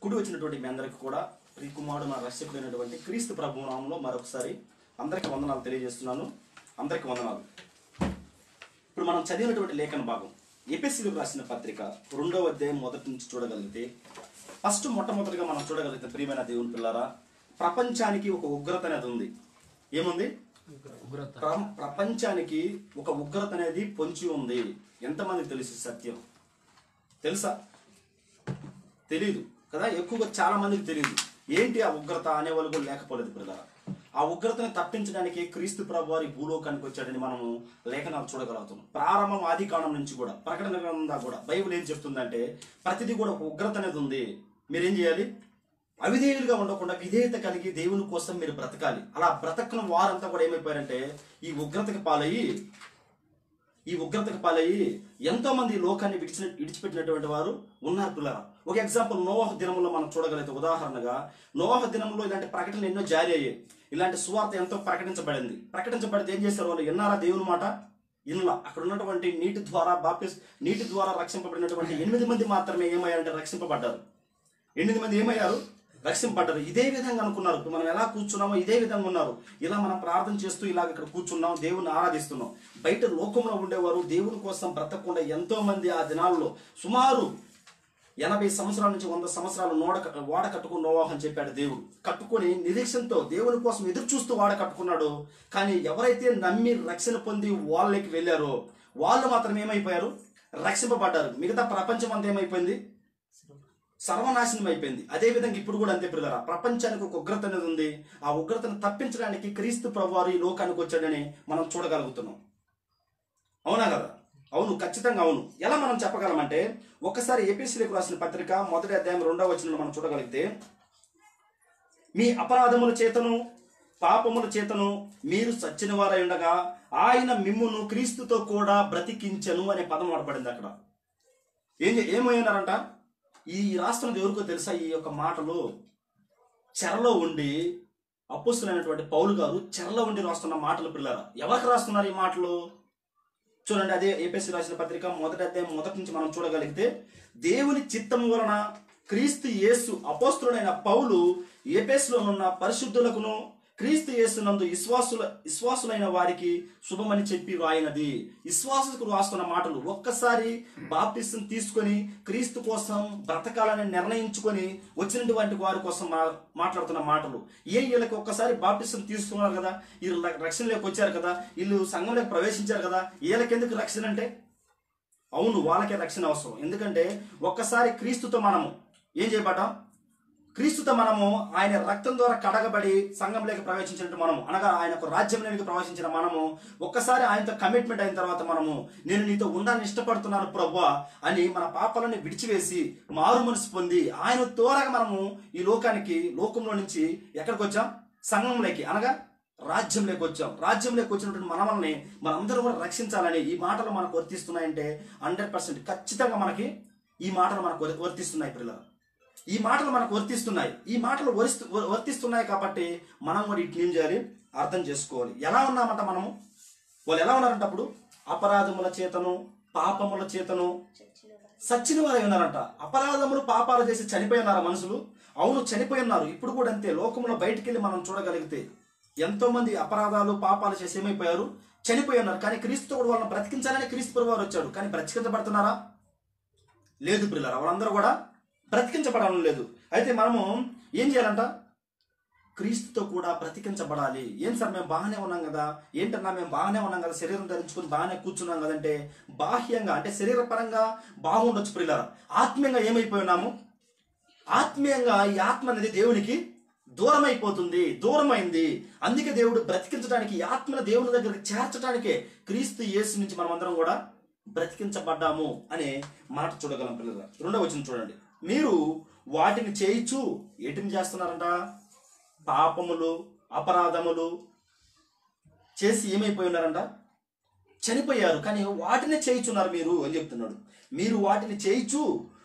కుడి వచ్చినటువంటి మీ అందరికి కూడా ప్రియకుమారుడు నా రక్షకుడైనటువంటి క్రీస్తు ప్రభు నామంలో మరొకసారి అందరికి వందనాలు తెలియజేస్తున్నాను అందరికి వందనాలు ఇప్పుడు మనం చదివినటువంటి లేఖన భాగం ఎపిసిలకు రాసిన పత్రిక రెండవ అధ్యాయం మొదటి నుంచి చూడగలిగితే ఫస్ట్ మొట్టమొదటిగా మనం చూడగలిగితే ప్రియమైన దేవుని పిల్లారా ప్రపంచానికి ఒక ఉగ్రత అనేది ఉంది ఏముంది ఉగ్రత ప్ర- ప్రపంచానికి ఒక ఉగ్రత అనేది పొంచి ఉంది ఎంతమందికి తెలుసు ఈ సత్యం తెలుసా తెలీదు కదా ఎక్కువగా చాలా మందికి తెలియదు ఏంటి ఆ ఉగ్రత అనే వాళ్ళు కూడా లేకపోలేదు పిల్లల ఆ ఉగ్రతని తప్పించడానికి క్రీస్తు ప్రభు వారి భూలోకానికి వచ్చాడని మనము లేఖనాలు చూడగలుగుతున్నాం ప్రారంభం ఆది కాండం నుంచి కూడా ప్రకటన గ్రంథం దాకా కూడా బైబిల్ ఏం చెప్తుందంటే ప్రతిదీ కూడా ఒక ఉగ్రత అనేది ఉంది మీరేం చేయాలి అవిధేయులుగా ఉండకుండా విధేయత కలిగి దేవుని కోసం మీరు బ్రతకాలి అలా బ్రతకని వారంతా కూడా ఏమైపోయారంటే ఈ ఉగ్రతకి పాలయ్యి ఈ ఉగ్రతకు పాలయ్యి ఎంతో మంది ఈ లోకాన్ని విడిచిన విడిచిపెట్టినటువంటి వారు ఉన్నారు పిల్లరా ఒక ఎగ్జాంపుల్ నోవాహ దినంలో మనం చూడగలిగితే ఉదాహరణగా నోవాహ దినంలో ఇలాంటి ప్రకటనలు ఎన్నో జారీ అయ్యాయి ఇలాంటి సువార్త ఎంతో ప్రకటించబడింది ప్రకటించబడితే ఏం చేశారు వాళ్ళు విన్నారా దేవుని మాట ఇన్లా అక్కడ ఉన్నటువంటి నీటి ద్వారా బాప్టిస్ నీటి ద్వారా రక్షింపబడినటువంటి ఎనిమిది మంది మాత్రమే ఏమయ్యారంటే రక్షింపబడ్డారు ఎనిమిది మంది ఏమయ్యారు రక్షింపడ్డారు ఇదే విధంగా అనుకున్నారు ఇప్పుడు మనం ఎలా కూర్చున్నామో ఇదే విధంగా ఉన్నారు ఇలా మనం ప్రార్థన చేస్తూ ఇలాగ ఇక్కడ కూర్చున్నాం దేవుని ఆరాధిస్తున్నాం బయట లోకంలో ఉండేవారు దేవుని కోసం బ్రతకకుండా ఎంతో మంది ఆ దినాల్లో సుమారు ఎనభై సంవత్సరాల నుంచి వంద సంవత్సరాలు నోడ వాడ కట్టుకుని నోవాహం చెప్పాడు దేవుడు కట్టుకొని నిరీక్షణతో దేవుని కోసం ఎదురు చూస్తూ వాడ కట్టుకున్నాడు కానీ ఎవరైతే నమ్మి రక్షణ పొంది వాళ్ళకి వెళ్ళారో వాళ్ళు మాత్రం ఏమైపోయారు రక్షింపబడ్డారు మిగతా ప్రపంచం అంతా ఏమైపోయింది సర్వనాశనం అయిపోయింది అదే విధంగా ఇప్పుడు కూడా అంతే పిల్లరా ప్రపంచానికి ఒక ఉగ్రత అనేది ఉంది ఆ ఉగ్రతను తప్పించడానికి క్రీస్తు ప్రభువారు ఈ లోకానికి వచ్చాడని మనం చూడగలుగుతున్నాం అవునా కదా అవును ఖచ్చితంగా అవును ఎలా మనం చెప్పగలమంటే ఒకసారి ఏపీసీలకు రాసిన పత్రిక మొదటి అధ్యాయం రెండవ వచనంలో మనం చూడగలిగితే మీ అపరాధముల చేతను పాపముల చేతను మీరు సచ్చిన వారై ఉండగా ఆయన మిమ్మును క్రీస్తుతో కూడా బ్రతికించను అనే పదం వాడబడింది అక్కడ ఏం చే- ఏమైనారంట ఈ రాష్ట్రం ఎవరికో తెలుసా ఈ యొక్క మాటలు చెరలో ఉండి అప్పుస్తులైనటువంటి పౌలు గారు చెరలో ఉండి రాస్తున్న మాటలు పిల్లరా ఎవరికి రాస్తున్నారు ఈ మాటలు చూడండి అదే ఏపీఎస్సీ రాసిన పత్రిక మొదటి అధ్యాయం మొదటి నుంచి మనం చూడగలిగితే దేవుని చిత్తం వలన క్రీస్తు యేసు అపోస్తులైన పౌలు ఏపేసులో ఉన్న పరిశుద్ధులకును క్రీస్తు యేసునందు విశ్వాసుల విశ్వాసులైన వారికి శుభమని చెప్పి రాయినది విశ్వాసులకు రాస్తున్న మాటలు ఒక్కసారి బాప్టిసం తీసుకొని క్రీస్తు కోసం బ్రతకాలని నిర్ణయించుకొని వచ్చినటువంటి వారి కోసం మా- మాట్లాడుతున్న మాటలు ఏ వీళ్ళకి ఒక్కసారి బాప్టిసం తీసుకున్నారు కదా వీళ్ళు ర- రక్షణలోకి వచ్చారు కదా వీళ్ళు సంఘంలోకి ప్రవేశించారు కదా వీళ్ళకెందుకు రక్షణ అంటే అవును వాళ్ళకే రక్షణ అవసరం ఎందుకంటే ఒక్కసారి క్రీస్తుతో మనము ఏం చేయబడ్డాం క్రీస్తుతో మనము ఆయన రక్తం ద్వారా కడగబడి సంఘంలోకి ప్రవేశించినట్టు మనము అనగా ఆయన ఒక రాజ్యంలోకి ప్రవేశించిన మనము ఒక్కసారి ఆయనతో కమిట్మెంట్ అయిన తర్వాత మనము నేను నీతో ఉండాలని ఇష్టపడుతున్నాను ప్రభా అని మన పాపాలను విడిచివేసి మారు మనసు పొంది ఆయన తోరగా మనము ఈ లోకానికి లోకంలో నుంచి ఎక్కడికి వచ్చాం సంఘంలోకి అనగా రాజ్యంలోకి వచ్చాం రాజ్యంలోకి వచ్చినటువంటి మనమల్ని మనందరూ కూడా రక్షించాలని ఈ మాటలు మనకు వర్తిస్తున్నాయంటే హండ్రెడ్ పర్సెంట్ ఖచ్చితంగా మనకి ఈ మాటలు మనకు వర్- వర్తిస్తున్నాయి పిల్లలు ఈ మాటలు మనకు వర్తిస్తున్నాయి ఈ మాటలు వరిస్తు వ- వర్తిస్తున్నాయి కాబట్టి మనం కూడా ఇట్లా ఏం చేయాలి అర్థం చేసుకోవాలి ఎలా ఉన్నామంట మనము వాళ్ళు ఎలా ఉన్నారంట అప్పుడు అపరాధముల చేతను పాపముల చేతను సచ్చిన వారై ఉన్నారంట అపరాధములు పాపాలు చేసి చనిపోయి ఉన్నారా మనుషులు అవును చనిపోయి ఉన్నారు ఇప్పుడు కూడా అంతే లోకంలో బయటికి వెళ్ళి మనం చూడగలిగితే ఎంతో మంది అపరాధాలు పాపాలు చేసి ఏమైపోయారు చనిపోయి ఉన్నారు కానీ క్రీస్తు కూడా వాళ్ళని బ్రతికించాలని క్రీస్తు ప్రభు వారు వచ్చాడు కానీ బ్రతికించబడుతున్నారా లేదు పిల్లరా వాళ్ళందరూ కూడా బ్రతికించబడడం లేదు అయితే మనము ఏం చేయాలంట క్రీస్తుతో కూడా బ్రతికించబడాలి ఏం సార్ మేము బాగానే ఉన్నాం కదా ఏంటన్నా మేము బాగానే ఉన్నాం కదా శరీరం ధరించుకుని బాగానే కూర్చున్నాం కదంటే బాహ్యంగా అంటే శరీర పరంగా బాగుండొచ్చు పిల్లరా ఆత్మీయంగా ఏమైపోయి ఉన్నాము ఆత్మీయంగా ఈ ఆత్మ అనేది దేవునికి దూరం అయిపోతుంది దూరమైంది అందుకే దేవుడు బ్రతికించడానికి ఈ ఆత్మను దేవుని దగ్గరికి చేర్చడానికే క్రీస్తు యేసు నుంచి మనం అందరం కూడా బ్రతికించబడ్డాము అనే మాట చూడగలం పిల్లలు రెండవ వచ్చిన చూడండి మీరు వాటిని చేయిచు ఏటిని చేస్తున్నారంట పాపములు అపరాధములు చేసి ఏమైపోయి ఉన్నారంట చనిపోయారు కానీ వాటిని చేయిచున్నారు మీరు అని చెప్తున్నాడు మీరు వాటిని చేయిచు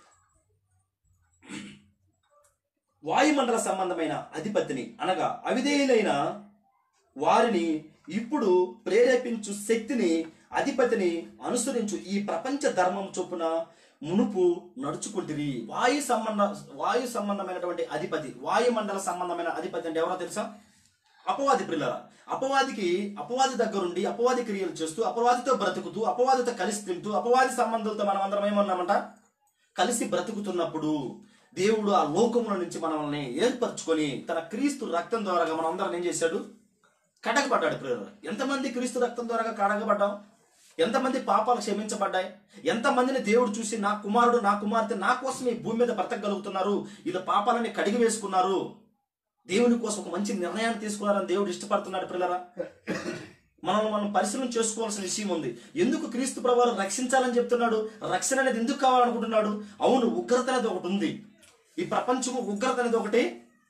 వాయుమండల సంబంధమైన అధిపతిని అనగా అవిధేయులైన వారిని ఇప్పుడు ప్రేరేపించు శక్తిని అధిపతిని అనుసరించు ఈ ప్రపంచ ధర్మం చొప్పున మునుపు నడుచుకుంటిరి వాయు సంబంధ వాయు సంబంధమైనటువంటి అధిపతి వాయుమండల సంబంధమైన అధిపతి అంటే ఎవరో తెలుసా అపవాది ప్రిల్లరా అపవాదికి అపవాది దగ్గరుండి అపవాది క్రియలు చేస్తూ అపవాదితో బ్రతుకుతూ అపవాదితో కలిసి తింటూ అపవాది సంబంధాలతో మనం అందరం ఏమన్నామంట కలిసి బ్రతుకుతున్నప్పుడు దేవుడు ఆ లోకముల నుంచి మనల్ని ఏర్పరచుకొని తన క్రీస్తు రక్తం ద్వారా మనం అందరం ఏం చేశాడు కడగబడ్డాడు ప్రియులు ఎంతమంది క్రీస్తు రక్తం ద్వారా కడగబడ్డాం ఎంతమంది పాపాలు క్షమించబడ్డాయి ఎంతమందిని దేవుడు చూసి నా కుమారుడు నా కుమార్తె నా కోసం ఈ భూమి మీద బ్రతకగలుగుతున్నారు ఇలా పాపాలని కడిగి వేసుకున్నారు దేవుని కోసం ఒక మంచి నిర్ణయాన్ని తీసుకున్నారని దేవుడు ఇష్టపడుతున్నాడు పిల్లరా మనం మనం పరిశీలన చేసుకోవాల్సిన విషయం ఉంది ఎందుకు క్రీస్తు ప్రభావం రక్షించాలని చెప్తున్నాడు రక్షణ అనేది ఎందుకు కావాలనుకుంటున్నాడు అవును ఉగ్రత అనేది ఒకటి ఉంది ఈ ప్రపంచము ఉగ్రత అనేది ఒకటి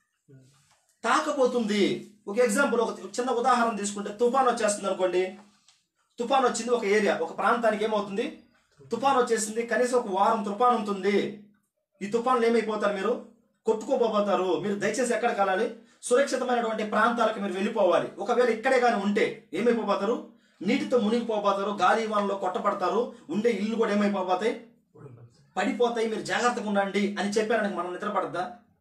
తాకపోతుంది ఒక ఎగ్జాంపుల్ ఒక చిన్న ఉదాహరణ తీసుకుంటే తుఫాన్ వచ్చేస్తుంది అనుకోండి తుఫాన్ వచ్చింది ఒక ఏరియా ఒక ప్రాంతానికి ఏమవుతుంది తుఫాన్ వచ్చేసింది కనీసం ఒక వారం తుఫాన్ ఉంటుంది ఈ తుఫాన్లు ఏమైపోతారు మీరు కొట్టుకోపోతారు మీరు దయచేసి ఎక్కడ కలాలి సురక్షితమైనటువంటి ప్రాంతాలకు మీరు వెళ్ళిపోవాలి ఒకవేళ ఇక్కడే కానీ ఉంటే ఏమైపోతారు నీటితో మునిగిపోతారు గాలి వానలో కొట్టపడతారు ఉండే ఇల్లు కూడా ఏమైపోతాయి పడిపోతాయి మీరు జాగ్రత్తగా ఉండండి అని చెప్పారని మనం నిద్రపడద్దా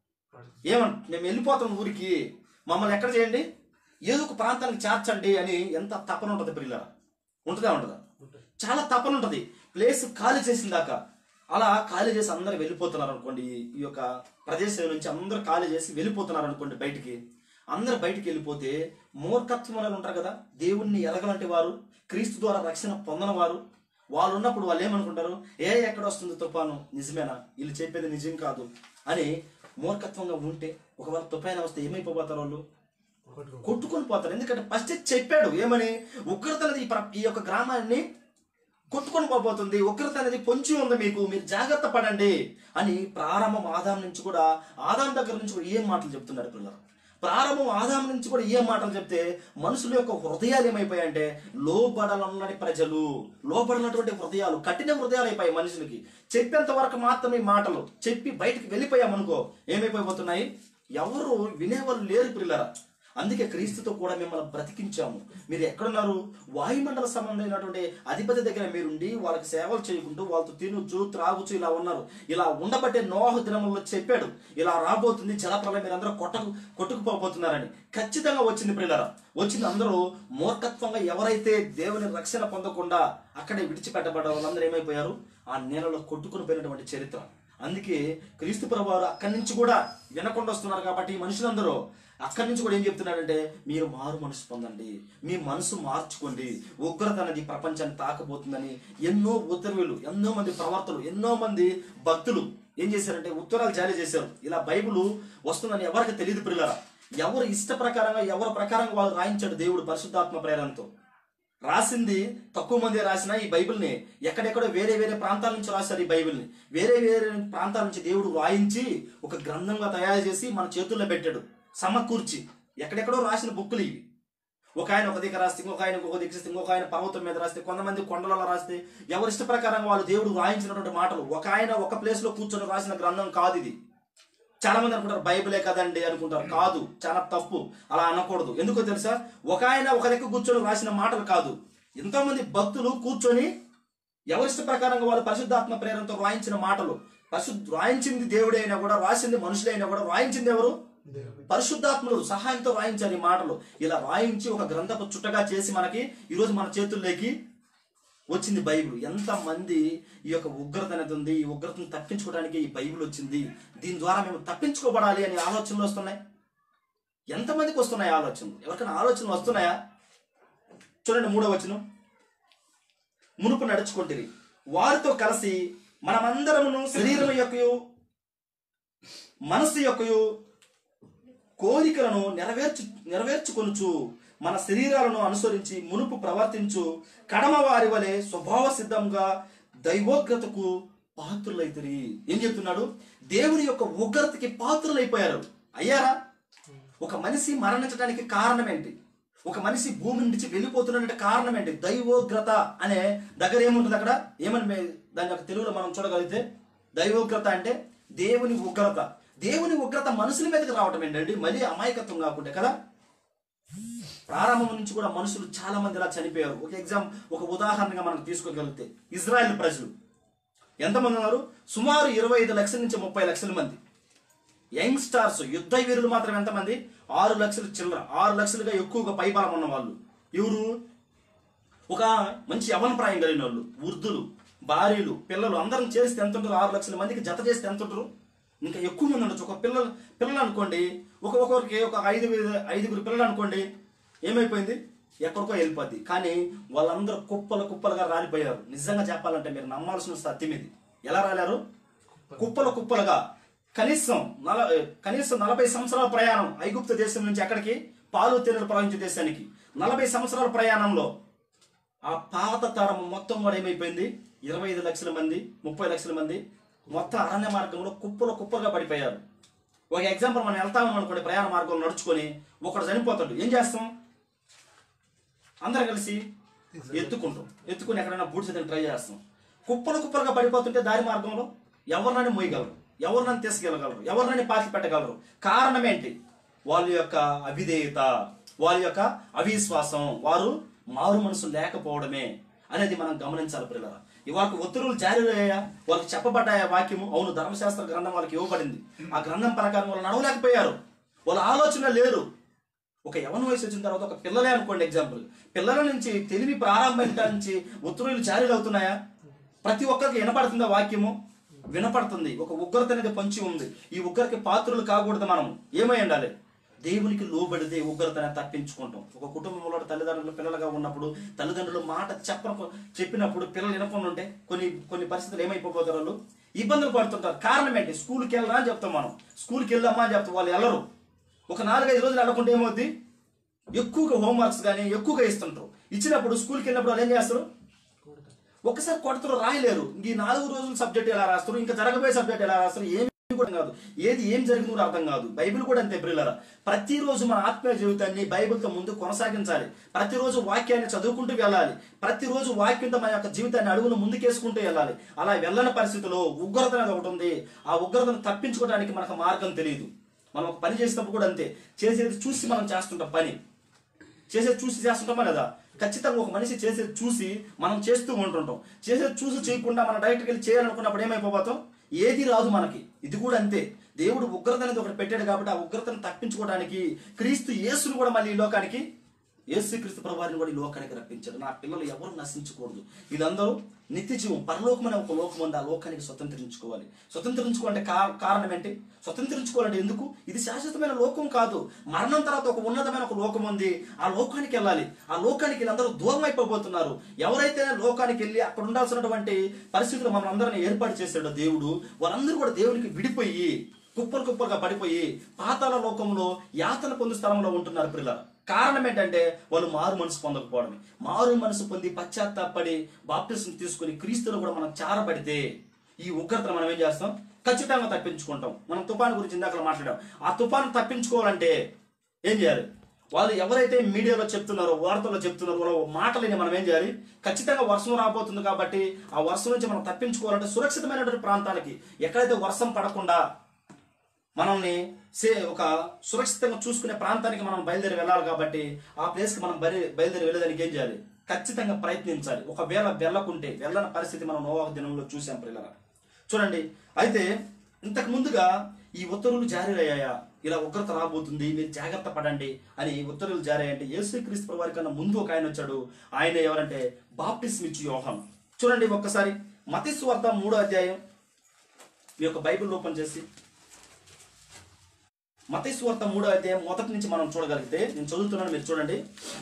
ఏమంట మేము వెళ్ళిపోతాం ఊరికి మమ్మల్ని ఎక్కడ చేయండి ఏదో ఒక ప్రాంతానికి చేర్చండి అని ఎంత తపన ఉంటుంది పిల్లల ఉంటుందా ఉంటుందా చాలా తపన ఉంటుంది ప్లేస్ ఖాళీ చేసిన దాకా అలా ఖాళీ చేసి అందరు వెళ్ళిపోతున్నారు అనుకోండి ఈ యొక్క ప్రదేశం నుంచి అందరూ ఖాళీ చేసి వెళ్ళిపోతున్నారు అనుకోండి బయటికి అందరు బయటికి వెళ్ళిపోతే మూర్ఖత్వం అనేది ఉంటారు కదా దేవుణ్ణి ఎరగలంటి వారు క్రీస్తు ద్వారా రక్షణ పొందని వారు వాళ్ళు ఉన్నప్పుడు వాళ్ళు ఏమనుకుంటారు ఏ ఎక్కడ వస్తుంది తుఫాను నిజమేనా వీళ్ళు చెప్పేది నిజం కాదు అని మూర్ఖత్వంగా ఉంటే ఒకవేళ తుఫాను వస్తే ఏమైపోతారు వాళ్ళు కొట్టుకొని పోతారు ఎందుకంటే ఫస్ట్ చెప్పాడు ఏమని ఉగ్రత అనేది ఈ ప్ర- ఈ యొక్క గ్రామాన్ని కొట్టుకొని పోబోతుంది ఉగ్రత అనేది పొంచి ఉంది మీకు మీరు జాగ్రత్త పడండి అని ప్రారంభం ఆదాం నుంచి కూడా ఆదాం దగ్గర నుంచి కూడా ఏం మాటలు చెప్తున్నాడు పిల్లలు ప్రారంభం ఆదాం నుంచి కూడా ఏం మాటలు చెప్తే మనుషుల యొక్క హృదయాలు ఏమైపోయాయంటే లోబడాలన్నటి ప్రజలు లోబడినటువంటి హృదయాలు కఠిన హృదయాలు అయిపోయాయి మనుషులకి చెప్పేంత వరకు మాత్రమే ఈ మాటలు చెప్పి బయటికి వెళ్ళిపోయామనుకో ఏమైపోతున్నాయి ఎవరు వినేవాళ్ళు లేరు పిల్లరా అందుకే క్రీస్తుతో కూడా మిమ్మల్ని బ్రతికించాము మీరు ఎక్కడున్నారు వాయుమండల సంబంధమైనటువంటి అధిపతి దగ్గర మీరుండి వాళ్ళకి సేవలు చేయకుంటూ వాళ్ళతో తినుచు త్రాగుచు ఇలా ఉన్నారు ఇలా ఉండబట్టే నోహు దినముల్లో చెప్పాడు ఇలా రాబోతుంది జలప్రలయం మీరు అందరూ కొట్టకు కొట్టుకుపోతున్నారని ఖచ్చితంగా వచ్చింది ప్రియులరా వచ్చింది అందరూ మూర్ఖత్వంగా ఎవరైతే దేవుని రక్షణ పొందకుండా అక్కడే విడిచిపెట్టబడ్డ వాళ్ళందరూ ఏమైపోయారు ఆ నేలలో కొట్టుకుని పోయినటువంటి చరిత్ర అందుకే క్రీస్తు ప్రభువారు అక్కడి నుంచి కూడా వినకుండా వస్తున్నారు కాబట్టి ఈ మనుషులందరూ అక్కడి నుంచి కూడా ఏం చెప్తున్నాడంటే మీరు మారు మనసు పొందండి మీ మనసు మార్చుకోండి ఉగ్రత అనేది ప్రపంచాన్ని తాకబోతుందని ఎన్నో ఉత్తర్వులు ఎన్నో మంది ప్రవర్తలు ఎన్నో మంది భక్తులు ఏం చేశారంటే ఉత్తరాలు జారీ చేశారు ఇలా బైబిల్ వస్తుందని ఎవరికి తెలియదు పిల్లరా ఎవరు ఇష్ట ప్రకారంగా ఎవరి ప్రకారంగా వాళ్ళు రాయించాడు దేవుడు పరిశుద్ధాత్మ ప్రేరణతో రాసింది తక్కువ మంది రాసిన ఈ బైబిల్ని ఎక్కడెక్కడో వేరే వేరే ప్రాంతాల నుంచి రాశారు ఈ బైబిల్ని వేరే వేరే ప్రాంతాల నుంచి దేవుడు రాయించి ఒక గ్రంథంగా తయారు చేసి మన చేతుల్లో పెట్టాడు సమకూర్చి ఎక్కడెక్కడో రాసిన బుక్కులు ఇవి ఒక ఆయన ఒక దిక్కు రాస్తే ఇంకొక ఆయన ఒక దిక్కు రాస్తే ఇంకొక ఆయన పర్వతం మీద రాస్తే కొంతమంది కొండలలో రాస్తే ఎవరి ఇష్ట ప్రకారంగా వాళ్ళు దేవుడు రాయించినటువంటి మాటలు ఒక ఆయన ఒక ప్లేస్ లో కూర్చొని రాసిన గ్రంథం కాదు ఇది చాలా మంది అనుకుంటారు బైబిలే కదండి అనుకుంటారు కాదు చాలా తప్పు అలా అనకూడదు ఎందుకో తెలుసా ఒక ఆయన ఒక దగ్గర కూర్చొని రాసిన మాటలు కాదు ఎంతో మంది భక్తులు కూర్చొని ఎవరిష్ట ప్రకారంగా వాళ్ళు పరిశుద్ధాత్మ ప్రేరణతో రాయించిన మాటలు పరిశుద్ధ రాయించింది దేవుడే అయినా కూడా రాసింది మనుషులైనా కూడా రాయించింది ఎవరు పరిశుద్ధాత్ములు సహాయంతో రాయించారు ఈ మాటలు ఇలా రాయించి ఒక గ్రంథపు చుట్టగా చేసి మనకి ఈరోజు మన చేతుల్లోకి వచ్చింది బైబిల్ ఎంత మంది ఈ యొక్క ఉగ్రత అనేది ఉంది ఈ ఉగ్రతను తప్పించుకోవడానికి ఈ బైబిల్ వచ్చింది దీని ద్వారా మేము తప్పించుకోబడాలి అనే ఆలోచనలు వస్తున్నాయి ఎంతమందికి వస్తున్నాయి ఆలోచనలు ఎవరికైనా ఆలోచనలు వస్తున్నాయా చూడండి మూడో వచనం మునుపు నడుచుకుంటుంది వారితో కలిసి మనమందరమును శరీరం యొక్కయు మనస్సు యొక్కయు కోరికలను నెరవేర్చు నెరవేర్చుకొనుచు మన శరీరాలను అనుసరించి మునుపు ప్రవర్తించు కడమ వారి వలె స్వభావ సిద్ధంగా దైవోగ్రతకు పాత్రులైతరి ఏం చెప్తున్నాడు దేవుని యొక్క ఉగ్రతకి పాత్రులైపోయారు అయ్యారా ఒక మనిషి మరణించడానికి కారణం ఏంటి ఒక మనిషి భూమి నుంచి వెళ్ళిపోతున్నటువంటి కారణం ఏంటి దైవోగ్రత అనే దగ్గర ఏముంటుంది అక్కడ ఏమని మే- దాని యొక్క తెలుగులో మనం చూడగలిగితే దైవోగ్రత అంటే దేవుని ఉగ్రత దేవుని ఉగ్రత మనుషుల మీదకి రావటం ఏంటండి మళ్ళీ అమాయకత్వం కాకుండా కదా ప్రారంభం నుంచి కూడా మనుషులు చాలా మంది ఇలా చనిపోయారు ఒక ఎగ్జామ్ ఒక ఉదాహరణగా మనం తీసుకోగలిగితే ఇజ్రాయెల్ ప్రజలు ఎంతమంది ఉన్నారు సుమారు ఇరవై ఐదు లక్షల నుంచి ముప్పై లక్షల మంది యంగ్ స్టార్స్ యుద్ధ వీరులు మాత్రం ఎంతమంది ఆరు లక్షలు చిల్లర ఆరు లక్షలుగా ఎక్కువగా పైబలం ఉన్న వాళ్ళు ఎవరు ఒక మంచి యవన ప్రాయం కలిగిన వాళ్ళు వృద్ధులు భార్యలు పిల్లలు అందరం చేస్తే ఎంత ఉంటారు ఆరు లక్షల మందికి జత చేస్తే ఎంత ఉంటారు ఇంకా ఎక్కువ మంది ఉండొచ్చు ఒక పిల్లలు పిల్లలు అనుకోండి ఒక ఒక్కొక్కరికి ఒక ఐదు ఐదుగురు పిల్లలు అనుకోండి ఏమైపోయింది ఎక్కడికో వెళ్ళిపోద్ది కానీ వాళ్ళందరూ కుప్పలు కుప్పలుగా రాలిపోయారు నిజంగా చెప్పాలంటే మీరు నమ్మాల్సిన సత్యం ఇది ఎలా రాలారు కుప్పలు కుప్పలుగా కనీసం నల కనీసం నలభై సంవత్సరాల ప్రయాణం ఐగుప్తు దేశం నుంచి ఎక్కడికి పాలు తేనెలు ప్రవహించే దేశానికి నలభై సంవత్సరాల ప్రయాణంలో ఆ పాత తరం మొత్తం కూడా ఏమైపోయింది ఇరవై ఐదు లక్షల మంది ముప్పై లక్షల మంది మొత్తం అరణ్య మార్గంలో కుప్పలు కుప్పలుగా పడిపోయారు ఒక ఎగ్జాంపుల్ మనం వెళ్తా ఉన్నాం అనుకోండి ప్రయాణ మార్గంలో నడుచుకొని ఒకడు చనిపోతాడు ఏం చేస్తాం అందరం కలిసి ఎత్తుకుంటాం ఎత్తుకుని ఎక్కడైనా బూడ్చేదని ట్రై చేస్తాం కుప్పలు కుప్పలుగా పడిపోతుంటే దారి మార్గంలో ఎవరినైనా మోయగలరు ఎవరినైనా తీసుకెళ్ళగలరు ఎవరినైనా పాతి పెట్టగలరు కారణం ఏంటి వాళ్ళ యొక్క అవిధేయత వాళ్ళ యొక్క అవిశ్వాసం వారు మారు మనసు లేకపోవడమే అనేది మనం గమనించాలి పిల్లల వాళ్ళకి ఒత్తిడులు జారీ అయ్యాయా వాళ్ళకి చెప్పబడ్డాయా వాక్యము అవును ధర్మశాస్త్ర గ్రంథం వాళ్ళకి ఇవ్వబడింది ఆ గ్రంథం ప్రకారం వాళ్ళు నడవలేకపోయారు వాళ్ళ ఆలోచన లేరు ఒక యవన వయసు వచ్చిన తర్వాత ఒక పిల్లలే అనుకోండి ఎగ్జాంపుల్ పిల్లల నుంచి తెలివి ప్రారంభం నుంచి ఉత్తర్వులు జారీలు అవుతున్నాయా ప్రతి ఒక్కరికి వినపడుతుందా వాక్యము వినపడుతుంది ఒక ఉగ్రత అనేది పంచి ఉంది ఈ ఉగ్రకి పాత్రలు కాకూడదు మనం ఏమై ఉండాలి దేవునికి లోబడితే ఉగ్రత అనేది తప్పించుకుంటాం ఒక కుటుంబంలో తల్లిదండ్రులు పిల్లలుగా ఉన్నప్పుడు తల్లిదండ్రులు మాట చెప్ప చెప్పినప్పుడు పిల్లలు వినకుండా ఉంటే కొన్ని కొన్ని పరిస్థితులు ఏమైపోతారు వాళ్ళు ఇబ్బందులు పడుతుంటారు కారణం ఏంటి స్కూల్కి వెళ్ళరా అని చెప్తాం మనం స్కూల్కి వెళ్దామా అని చెప్తాం వాళ్ళు వెళ్ళరు ఒక నాలుగైదు రోజులు వెళ్ళకుండా ఏమవుద్ది ఎక్కువగా హోంవర్క్స్ కానీ ఎక్కువగా ఇస్తుంటారు ఇచ్చినప్పుడు స్కూల్కి వెళ్ళినప్పుడు వాళ్ళు ఏం చేస్తారు ఒకసారి కొడతలు రాయలేరు ఇంక ఈ నాలుగు రోజుల సబ్జెక్ట్ ఎలా రాస్తారు ఇంకా జరగబోయే సబ్జెక్ట్ ఎలా రాస్తారు ఏమి కూడా కాదు ఏది ఏం జరిగింది కూడా అర్థం కాదు బైబిల్ కూడా అంతే ప్రియులరా ప్రతిరోజు మన ఆత్మీయ జీవితాన్ని బైబిల్తో ముందు కొనసాగించాలి ప్రతిరోజు వాక్యాన్ని చదువుకుంటూ వెళ్ళాలి ప్రతిరోజు వాక్యంతో మన యొక్క జీవితాన్ని అడుగులు ముందుకేసుకుంటూ వెళ్ళాలి అలా వెళ్ళని పరిస్థితిలో ఉగ్రత అనేది ఒకటి ఉంది ఆ ఉగ్రతను తప్పించుకోవడానికి మనకు మార్గం తెలియదు మనం ఒక పని చేసినప్పుడు కూడా అంతే చేసేది చూసి మనం చేస్తుంటాం పని చేసేది చూసి చేస్తుంటామా లేదా ఖచ్చితంగా ఒక మనిషి చేసేది చూసి మనం చేస్తూ ఉంటుంటాం చేసేది చూసి చేయకుండా మనం డైరెక్ట్కి వెళ్ళి చేయాలనుకున్నప్పుడు ఏమైపోతాం ఏది రాదు మనకి ఇది కూడా అంతే దేవుడు ఉగ్రత అనేది ఒకటి పెట్టాడు కాబట్టి ఆ ఉగ్రతను తప్పించుకోవడానికి క్రీస్తు యేసును కూడా మళ్ళీ ఈ లోకానికి యేసు క్రీస్తు ప్రభువారిని కూడా ఈ లోకానికి రప్పించాడు నా పిల్లలు ఎవరు నశించకూడదు వీళ్ళందరూ నిత్య జీవం పరలోకం అనే ఒక లోకం ఉంది ఆ లోకానికి స్వతంత్రించుకోవాలి స్వతంత్రించుకోవాలంటే కా- కారణం ఏంటి స్వతంత్రించుకోవాలంటే ఎందుకు ఇది శాశ్వతమైన లోకం కాదు మరణం తర్వాత ఒక ఉన్నతమైన ఒక లోకం ఉంది ఆ లోకానికి వెళ్ళాలి ఆ లోకానికి వీళ్ళందరూ దూరం అయిపోబోతున్నారు ఎవరైతే లోకానికి వెళ్ళి అక్కడ ఉండాల్సినటువంటి పరిస్థితులు మనం అందరిని ఏర్పాటు చేశాడో దేవుడు వాళ్ళందరూ కూడా దేవునికి విడిపోయి కుప్పలు కుప్పలుగా పడిపోయి పాతాల లోకంలో యాతన పొందు స్థలంలో ఉంటున్నారు పిల్లలు కారణం ఏంటంటే వాళ్ళు మారు మనసు పొందకపోవడమే మారు మనసు పొంది పశ్చాత్తాపడి బాప్టిజం తీసుకుని క్రీస్తులో కూడా మనం చారబడితే ఈ ఉగ్రతను మనం ఏం చేస్తాం ఖచ్చితంగా తప్పించుకుంటాం మనం తుఫాను గురించి ఇందాక మాట్లాడాం ఆ తుఫాను తప్పించుకోవాలంటే ఏం చేయాలి వాళ్ళు ఎవరైతే మీడియాలో చెప్తున్నారో వార్తల్లో చెప్తున్నారో వాళ్ళ మాటలని మనం ఏం చేయాలి ఖచ్చితంగా వర్షం రాబోతుంది కాబట్టి ఆ వర్షం నుంచి మనం తప్పించుకోవాలంటే సురక్షితమైనటువంటి ప్రాంతాలకి ఎక్కడైతే వర్షం పడకుండా మనల్ని సే ఒక సురక్షితంగా చూసుకునే ప్రాంతానికి మనం బయలుదేరి వెళ్ళాలి కాబట్టి ఆ ప్లేస్కి మనం బయలు బయలుదేరి వెళ్ళడానికి ఏం చేయాలి ఖచ్చితంగా ప్రయత్నించాలి ఒకవేళ వెళ్ళకుంటే వెళ్ళని పరిస్థితి మనం నోవాహ దినంలో చూసాం పిల్లల చూడండి అయితే ఇంతకు ముందుగా ఈ ఉత్తర్వులు జారీ అయ్యాయా ఇలా ఉగ్రత రాబోతుంది మీరు జాగ్రత్త పడండి అని ఉత్తర్వులు జారీ అయ్యంటే యేసుక్రీస్తు ప్రభు వారి కన్నా ముందు ఒక ఆయన వచ్చాడు ఆయన ఎవరంటే బాప్టిస్మ్ ఇచ్చి యోహం చూడండి ఒక్కసారి మతిస్వార్త మూడో అధ్యాయం మీ యొక్క బైబిల్ ఓపెన్ చేసి మతేశ్వార్త మూడో అధ్యాయం మొదటి నుంచి మనం చూడగలిగితే నేను చదువుతున్నాను మీరు చూడండి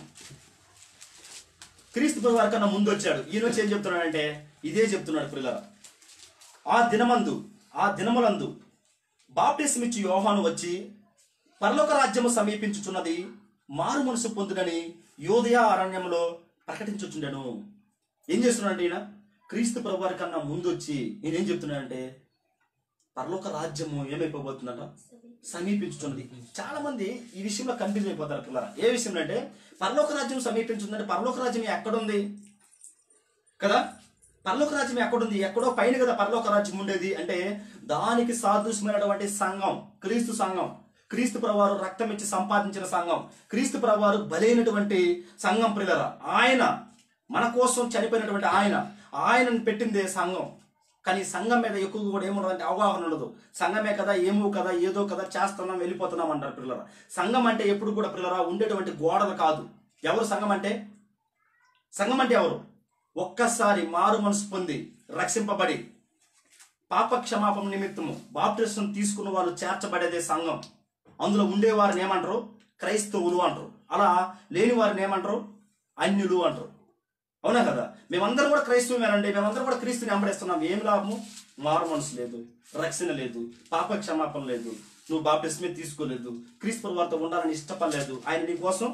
క్రీస్తు ప్రభు వారి కన్నా ముందు వచ్చాడు ఈయన వచ్చి ఏం చెప్తున్నాడంటే ఇదే చెప్తున్నాడు పిల్లల ఆ దినమందు ఆ దినములందు బాప్టిస్మ్ ఇచ్చి యోహాను వచ్చి పరలోక రాజ్యము సమీపించుచున్నది మారు మనసు పొందునని యోదయ అరణ్యంలో ప్రకటించుచుండెను ఏం చేస్తున్నాడు ఈయన క్రీస్తు ప్రభు వారి కన్నా ముందు వచ్చి ఈయన ఏం చెప్తున్నాడంటే పరలోక రాజ్యము ఏమైపోబోతుందట సమీపించుతున్నది చాలా మంది ఈ విషయంలో కన్ఫ్యూజ్ అయిపోతారు పిల్లరా ఏ విషయంలో అంటే పరలోక రాజ్యం సమీపించుందంటే పరలోక రాజ్యం ఎక్కడుంది కదా పరలోక రాజ్యం ఎక్కడుంది ఎక్కడో పైన కదా పరలోక రాజ్యం ఉండేది అంటే దానికి సాదృశ్యమైనటువంటి సంఘం క్రీస్తు సంఘం క్రీస్తు ప్రవారు రక్తం ఇచ్చి సంపాదించిన సంఘం క్రీస్తు ప్రవారు బలైనటువంటి సంఘం ప్రియులరా ఆయన మన కోసం చనిపోయినటువంటి ఆయన ఆయనను పెట్టిందే సంఘం కానీ సంఘం మీద ఎక్కువ కూడా ఏముండదంటే అవగాహన ఉండదు సంఘమే కదా ఏమో కదా ఏదో కదా చేస్తున్నాం వెళ్ళిపోతున్నాం అంటారు పిల్లరా సంఘం అంటే ఎప్పుడు కూడా పిల్లరా ఉండేటువంటి గోడలు కాదు ఎవరు సంఘం అంటే సంఘం అంటే ఎవరు ఒక్కసారి మారు మనసు పొంది రక్షింపబడి పాప క్షమాపణ నిమిత్తము బాప్టిస్టం తీసుకున్న వాళ్ళు చేర్చబడేదే సంఘం అందులో ఉండేవారిని ఏమంటారు క్రైస్తవులు అంటారు అలా లేని వారిని ఏమంటారు అన్యులు అంటారు అవునా కదా మేమందరం కూడా క్రైస్తవమేనండి మేమందరం కూడా క్రీస్తుని వెంబడిస్తున్నాం ఏం లాభము మారు మనసు లేదు రక్షణ లేదు పాప క్షమాపణ లేదు నువ్వు బాప్టిస్మే తీసుకోలేదు క్రీస్తు వారితో ఉండాలని ఇష్టపడలేదు ఆయన నీ కోసం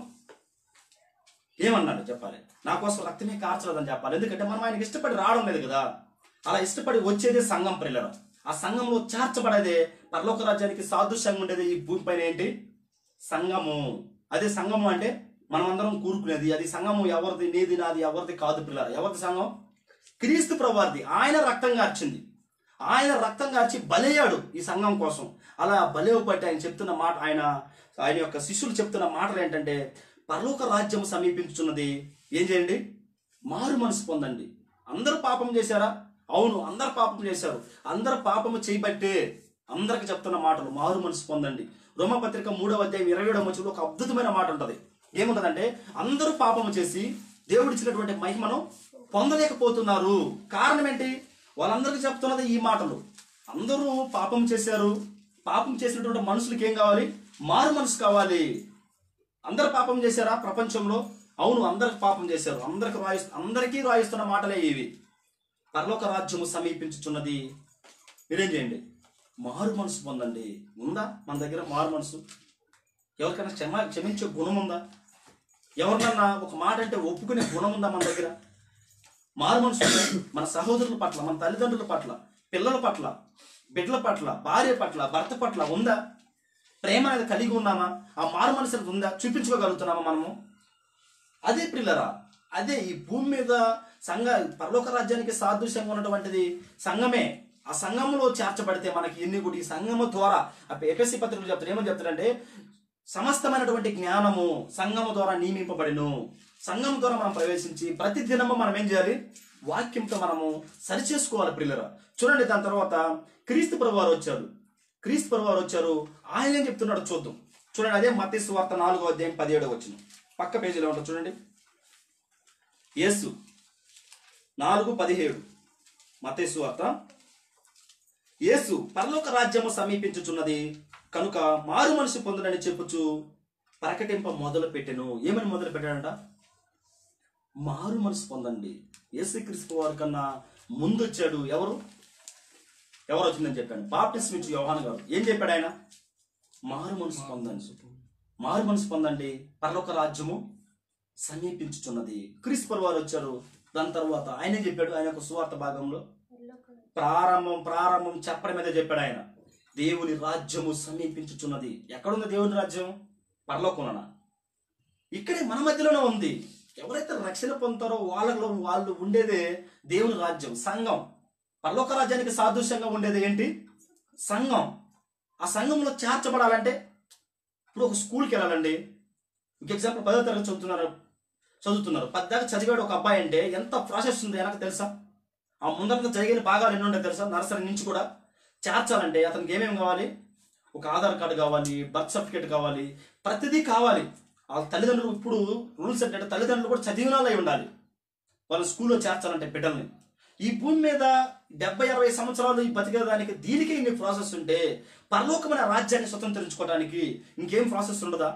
ఏమన్నాడు చెప్పాలి నా కోసం రక్తమే కార్చలేదని చెప్పాలి ఎందుకంటే మనం ఆయనకి ఇష్టపడి రావడం లేదు కదా అలా ఇష్టపడి వచ్చేదే సంఘం ప్రిల్లర ఆ సంఘంలో చేర్చబడేదే పరలోక రాజ్యానికి సాదృశ్యంగా ఉండేది ఈ భూమి పైన ఏంటి సంఘము అదే సంఘము అంటే మనమందరం కూరుకునేది అది సంఘము ఎవరిది నీది నాది ఎవరిది కాదు పిల్లల ఎవరిది సంఘం క్రీస్తు ప్రభువారిది ఆయన రక్తం కార్చింది ఆయన రక్తం కార్చి బలయ్యాడు ఈ సంఘం కోసం అలా బలేవపట్టి ఆయన చెప్తున్న మాట ఆయన ఆయన యొక్క శిష్యులు చెప్తున్న మాటలు ఏంటంటే పరలోక రాజ్యం సమీపించుచున్నది ఏం చేయండి మారు మనసు పొందండి అందరూ పాపం చేశారా అవును అందరు పాపం చేశారు అందరు పాపము చేయబట్టే అందరికి చెప్తున్న మాటలు మారు మనసు పొందండి రోమపత్రిక మూడవ అధ్యాయం ఇరవై ఏడవ వచనంలో ఒక అద్భుతమైన మాట ఉంటది ఏముంటదంటే అందరూ పాపము చేసి దేవుడిచ్చినటువంటి మహిమను పొందలేకపోతున్నారు కారణం ఏంటి వాళ్ళందరికీ చెప్తున్నది ఈ మాటలు అందరూ పాపం చేశారు పాపం చేసినటువంటి మనుషులకి ఏం కావాలి మారు మనసు కావాలి అందరు పాపం చేశారా ప్రపంచంలో అవును అందరికి పాపం చేశారు అందరికి రాయి అందరికీ రాయిస్తున్న మాటలే ఇవి పరలోక రాజ్యము సమీపించుచున్నది మీరేం చేయండి మారు మనసు పొందండి ఉందా మన దగ్గర మారు మనసు ఎవరికైనా క్షమ క్షమించే గుణం ఉందా ఎవరినన్నా ఒక మాట అంటే ఒప్పుకునే గుణం ఉందా మన దగ్గర మారు మనసు ఉందా? మన సహోదరుల పట్ల మన తల్లిదండ్రుల పట్ల పిల్లల పట్ల బిడ్డల పట్ల భార్య పట్ల భర్త పట్ల ఉందా ప్రేమ అనేది కలిగి ఉన్నామా ఆ మారు మనసు అనేది ఉందా చూపించుకోగలుగుతున్నామా మనము అదే పిల్లరా అదే ఈ భూమి మీద సంఘ పరలోక రాజ్యానికి సాదృశ్యంగా ఉన్నటువంటిది సంఘమే ఆ సంఘంలో చేర్చబడితే మనకి ఎన్ని కూడా ఈ సంఘము ద్వారా ఆ ఎపిఎస్సి పత్రికలు చెప్తారు ఏమని చెప్తారంటే సమస్తమైనటువంటి జ్ఞానము సంఘము ద్వారా నియమింపబడిను సంఘం ద్వారా మనం ప్రవేశించి ప్రతి దినము మనం ఏం చేయాలి వాక్యంతో మనము సరిచేసుకోవాలి పిల్లరా చూడండి దాని తర్వాత క్రీస్తు ప్రభువారు వచ్చారు క్రీస్తు ప్రభువారు వచ్చారు ఆయన ఏం చెప్తున్నాడు చూద్దాం చూడండి అదే మత్తి వార్త నాలుగో అధ్యాయం పదిహేడో వచ్చిన పక్క పేజీలో ఉంటుంది చూడండి యేసు నాలుగు పదిహేడు మతేసు వార్త యేసు పరలోక రాజ్యము సమీపించుచున్నది కనుక మారు మనసు పొందునని చెప్పుచు ప్రకటింప మొదలు పెట్టెను ఏమని మొదలు పెట్టాడంట మారు మనసు పొందండి యేసుక్రీస్తు వారి కన్నా ముందు వచ్చాడు ఎవరు ఎవరు వచ్చిందని చెప్పాడు బాప్టిస్ట్ నుంచి యోహాన్ గారు ఏం చెప్పాడు ఆయన మారు మనసు పొందండి మారు మనసు పొందండి పరలోక రాజ్యము సమీపించుచున్నది క్రీస్తు వారు వచ్చారు దాని తర్వాత ఆయన ఏం చెప్పాడు ఆయన యొక్క సువార్త భాగంలో ప్రారంభం ప్రారంభం చెప్పడం మీద చెప్పాడు ఆయన దేవుని రాజ్యము సమీపించుచున్నది ఎక్కడుంది దేవుని రాజ్యం పరలోకంలోన ఇక్కడే మన మధ్యలోనే ఉంది ఎవరైతే రక్షణ పొందుతారో వాళ్ళలో వాళ్ళు ఉండేదే దేవుని రాజ్యం సంఘం పరలోక రాజ్యానికి సాదృశ్యంగా ఉండేది ఏంటి సంఘం ఆ సంఘంలో చేర్చబడాలంటే ఇప్పుడు ఒక స్కూల్కి వెళ్ళాలండి ఒక ఎగ్జాంపుల్ పదో తరగతి చదువుతున్నారు చదువుతున్నారు పద్దాక చదివాడు ఒక అబ్బాయి అంటే ఎంత ప్రాసెస్ ఉంది వెనక తెలుసా ఆ ముందరంతా జరిగిన భాగాలు ఎన్ని ఉంటాయి తెలుసా నర్సరీ నుంచి కూడా చేర్చాలంటే అతనికి ఏమేమి కావాలి ఒక ఆధార్ కార్డు కావాలి బర్త్ సర్టిఫికేట్ కావాలి ప్రతిదీ కావాలి వాళ్ళ తల్లిదండ్రులు ఇప్పుడు రూల్స్ ఏంటంటే తల్లిదండ్రులు కూడా చదివిన వాళ్ళై ఉండాలి వాళ్ళ స్కూల్లో చేర్చాలంటే బిడ్డల్ని ఈ భూమి మీద డెబ్బై అరవై సంవత్సరాలు ఈ బతికేదానికి దీనికి ఇన్ని ప్రాసెస్ ఉంటే పరలోకమైన రాజ్యాన్ని స్వతంత్రించుకోవడానికి ఇంకేం ప్రాసెస్ ఉండదా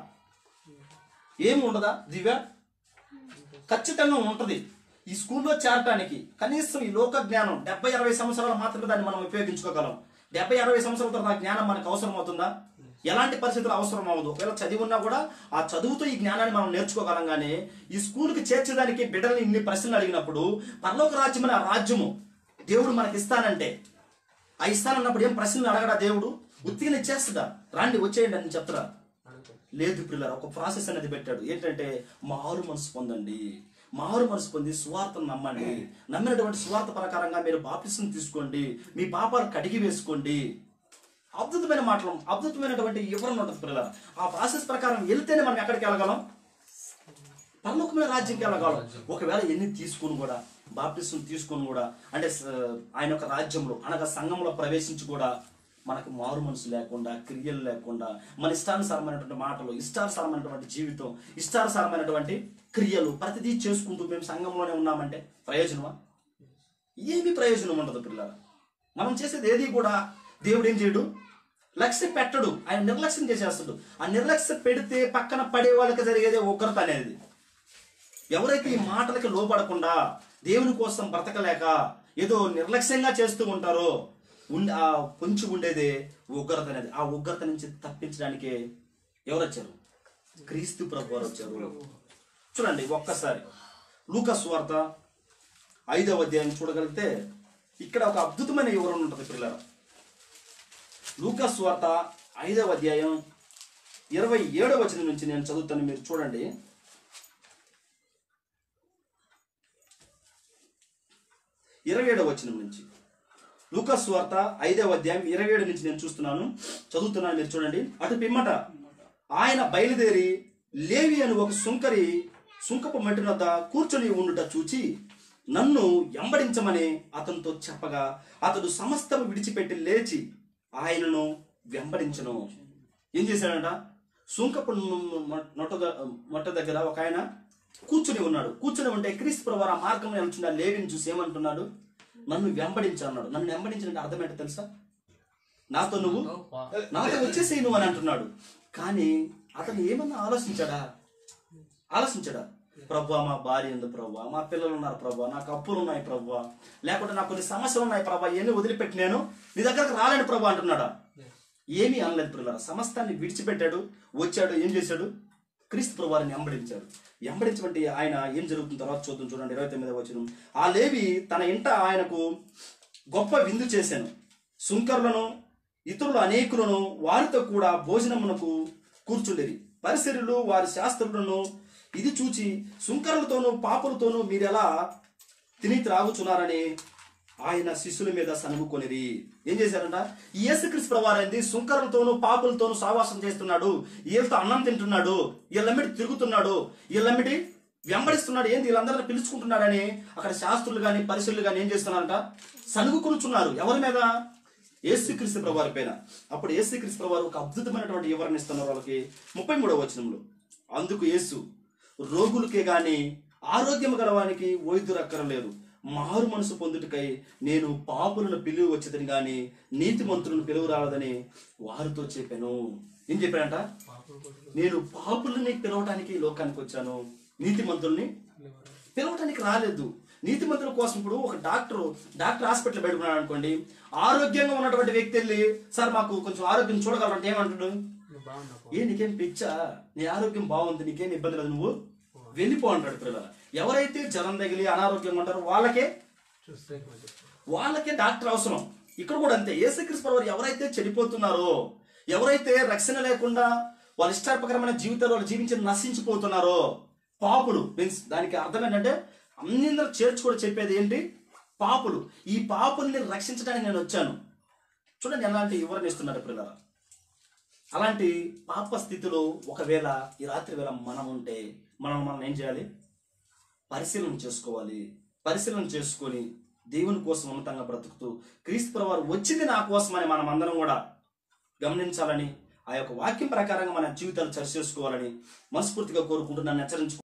ఏమి ఉండదా దివ్య ఖచ్చితంగా ఉంటది ఈ స్కూల్లో చేరటానికి కనీసం ఈ లోక జ్ఞానం డెబ్బై అరవై సంవత్సరాలు మాత్రమే దాన్ని మనం ఉపయోగించుకోగలం డెబ్బై అరవై సంవత్సరాల తర్వాత ఆ జ్ఞానం మనకు అవసరం అవుతుందా ఎలాంటి పరిస్థితులు అవసరం అవ్వదు ఒకవేళ చదివి ఉన్నా కూడా ఆ చదువుతో ఈ జ్ఞానాన్ని మనం నేర్చుకోగలం కానీ ఈ స్కూల్కి చేర్చడానికి బిడ్డల్ని ఇన్ని ప్రశ్నలు అడిగినప్పుడు పరలోక రాజ్యం అనే ఆ రాజ్యము దేవుడు మనకి ఇస్తానంటే ఆ ఇస్తానన్నప్పుడు ఏం ప్రశ్నలు అడగడా దేవుడు ఉత్తిగా ఇచ్చేస్తుందా రాండి వచ్చేయండి అని చెప్తారా లేదు పిల్లలు ఒక ప్రాసెస్ అనేది పెట్టాడు ఏంటంటే మారు మనసు పొందండి మారు మనసు పొంది సువార్తను నమ్మండి నమ్మినటువంటి సువార్త ప్రకారంగా మీరు బాప్టిసం తీసుకోండి మీ పాపాలు కడిగి వేసుకోండి అద్భుతమైన మాటలు అద్భుతమైనటువంటి వివరణ ఉంటుంది పిల్లల ఆ ప్రాసెస్ ప్రకారం వెళ్తేనే మనం ఎక్కడికి వెళ్ళగలం పరలోకమైన రాజ్యంకి వెళ్ళగలం ఒకవేళ ఎన్ని తీసుకుని కూడా బాప్టిజం తీసుకొని కూడా అంటే స- ఆయన యొక్క రాజ్యంలో అనగా సంఘంలో ప్రవేశించి కూడా మనకు మారు మనసు లేకుండా క్రియలు లేకుండా మన ఇష్టానుసారమైనటువంటి మాటలు ఇష్టానుసారమైనటువంటి జీవితం ఇష్టానుసారమైనటువంటి క్రియలు ప్రతిదీ చేసుకుంటూ మేము సంఘంలోనే ఉన్నామంటే ప్రయోజనమా ఏమీ ప్రయోజనం ఉండదు పిల్లల మనం చేసేది ఏది కూడా దేవుడు ఏం చేయడు లక్ష్యం పెట్టడు ఆయన నిర్లక్ష్యం చేసేస్తాడు ఆ నిర్లక్ష్యం పెడితే పక్కన పడే వాళ్ళకి జరిగేదే ఉగ్రత అనేది ఎవరైతే ఈ మాటలకి లోపడకుండా దేవుని కోసం బ్రతకలేక ఏదో నిర్లక్ష్యంగా చేస్తూ ఉంటారో ఉండి ఆ పొంచి ఉండేదే ఉగ్రత అనేది ఆ ఉగ్రత నుంచి తప్పించడానికి ఎవరు వచ్చారు క్రీస్తు ప్రభు వారు వచ్చారు చూడండి ఒక్కసారి లూకస్ వార్త ఐదవ అధ్యాయం చూడగలిగితే ఇక్కడ ఒక అద్భుతమైన వివరణ ఉంటుంది పిల్లల లూకస్ వార్త ఐదవ అధ్యాయం ఇరవై ఏడవ వచనం నుంచి నేను చదువుతాను మీరు చూడండి ఇరవై ఏడవ వచనం నుంచి లూకస్ వార్త ఐదవ అధ్యాయం ఇరవై ఏడు నుంచి నేను చూస్తున్నాను చదువుతున్నాను మీరు చూడండి అటు పిమ్మట ఆయన బయలుదేరి లేవి అని ఒక సుంకరి సుంకపు మట్టి వద్ద కూర్చొని ఉండుట చూచి నన్ను ఎంబడించమని అతనితో చెప్పగా అతడు సమస్తం విడిచిపెట్టి లేచి ఆయనను వెంబడించను ఏం చేశాడంట సుంకపు మొట్ట మొట్ట దగ్గర ఒక ఆయన కూర్చుని ఉన్నాడు కూర్చుని ఉంటే క్రీస్తు ప్రభు ఆ మార్గంలో వెళ్తున్న లేవిని చూసి ఏమంటున్నాడు నన్ను వెంబడించు అన్నాడు నన్ను వెంబడించిన అర్థం ఏంటో తెలుసా నాతో నువ్వు నాతో వచ్చేసేయి నువ్వు అని అంటున్నాడు కానీ అతను ఏమన్నా ఆలోచించాడా ఆలోచించాడా ప్రభా మా భార్య ఉంది ప్రభా మా పిల్లలు ఉన్నారు ప్రభా నాకు అప్పులు ఉన్నాయి ప్రభా లేకుంటే నాకు కొన్ని సమస్యలు ఉన్నాయి ప్రభా ఇవన్నీ వదిలిపెట్టి నేను నీ దగ్గరకు రాలేను ప్రభా అంటున్నాడా ఏమీ అనలేదు పిల్లల సమస్తాన్ని విడిచిపెట్టాడు వచ్చాడు ఏం చేశాడు క్రీస్తు ప్రభువారిని ఎంబడించాడు ఎంబడించబట్టి ఆయన ఏం జరుగుతున్న తర్వాత చూద్దాం చూడండి ఇరవై తొమ్మిదవ వచనం ఆ లేవి తన ఇంట ఆయనకు గొప్ప విందు చేశాను సుంకరులను ఇతరులు అనేకులను వారితో కూడా భోజనమునకు కూర్చుండేది పరిసరులు వారి శాస్త్రులను ఇది చూచి సుంకరులతోనూ పాపులతోనూ మీరెలా తిని త్రాగుచున్నారని ఆయన శిష్యుల మీద సనుగుకొనిరి ఏం చేశారంట ఈ యేసుక్రీస్తు ప్రవారైంది సుంకరులతోనూ పాపులతోనూ సావాసం చేస్తున్నాడు వీళ్ళతో అన్నం తింటున్నాడు వీళ్ళమ్మిటి తిరుగుతున్నాడు వీళ్ళమ్మిటి వెంబడిస్తున్నాడు ఏంది వీళ్ళందరినీ పిలుచుకుంటున్నాడని అక్కడ శాస్త్రులు గాని పరిశీలు గాని ఏం చేస్తున్నారంట సనుగుకొనుచున్నారు ఎవరి మీద యేసుక్రీస్తు ప్రభువారి పైన అప్పుడు యేసుక్రీస్తు ప్రభువారు ఒక అద్భుతమైనటువంటి వివరణ ఇస్తున్నారు వాళ్ళకి ముప్పై మూడవ వచనంలో అందుకు యేసు రోగులకే గాని ఆరోగ్యం గలవానికి వైద్యులు అక్కరలేదు మారు మనసు పొందుటకై నేను పాపులను పిలువ వచ్చేదని గాని నీతిమంతులను పిలువ రావదని వారితో చెప్పాను ఏం చెప్పాడంట నేను పాపులని పిలవటానికి ఈ లోకానికి వచ్చాను నీతిమంతుల్ని పిలవటానికి రాలేదు నీతిమంతుల కోసం ఇప్పుడు ఒక డాక్టర్ డాక్టర్ హాస్పిటల్ పెట్టుకున్నాడు అనుకోండి ఆరోగ్యంగా ఉన్నటువంటి వ్యక్తి వెళ్ళి సార్ మాకు కొంచెం ఆరోగ్యం చూడగలరంటే ఏమంటాడు ఏ నీకేం పిచ్చా నీ ఆరోగ్యం బాగుంది నీకేం ఇబ్బంది లేదు నువ్వు వెళ్ళిపో అంటాడు పిల్లల ఎవరైతే జ్వరం తగిలి అనారోగ్యంగా ఉంటారో వాళ్ళకే చూస్తే వాళ్ళకే డాక్టర్ అవసరం ఇక్కడ కూడా అంతే ఏసుక్రీస్తు వారు ఎవరైతే చెడిపోతున్నారో ఎవరైతే రక్షణ లేకుండా వాళ్ళ ఇష్టాత్మకరమైన జీవితాలు వాళ్ళు జీవించి నశించిపోతున్నారో పాపులు మీన్స్ దానికి అర్థం ఏంటంటే అందరూ చేర్చుకోవడం చెప్పేది ఏంటి పాపులు ఈ పాపుల్ని రక్షించడానికి నేను వచ్చాను చూడండి ఎలాంటి వివరణ ఇస్తున్నారు పిల్లల అలాంటి పాప స్థితిలో ఒకవేళ ఈ రాత్రి వేళ మనం ఉంటే మనం మనం ఏం చేయాలి పరిశీలన చేసుకోవాలి పరిశీలన చేసుకొని దేవుని కోసం ఉన్నతంగా బ్రతుకుతూ క్రీస్తు ప్రభువారు వచ్చింది నా కోసమని మనం అందరం కూడా గమనించాలని ఆ యొక్క వాక్యం ప్రకారంగా మన జీవితాలు చర్చ చేసుకోవాలని మనస్ఫూర్తిగా కోరుకుంటూ నన్ను హెచ్చరించుకుంటూ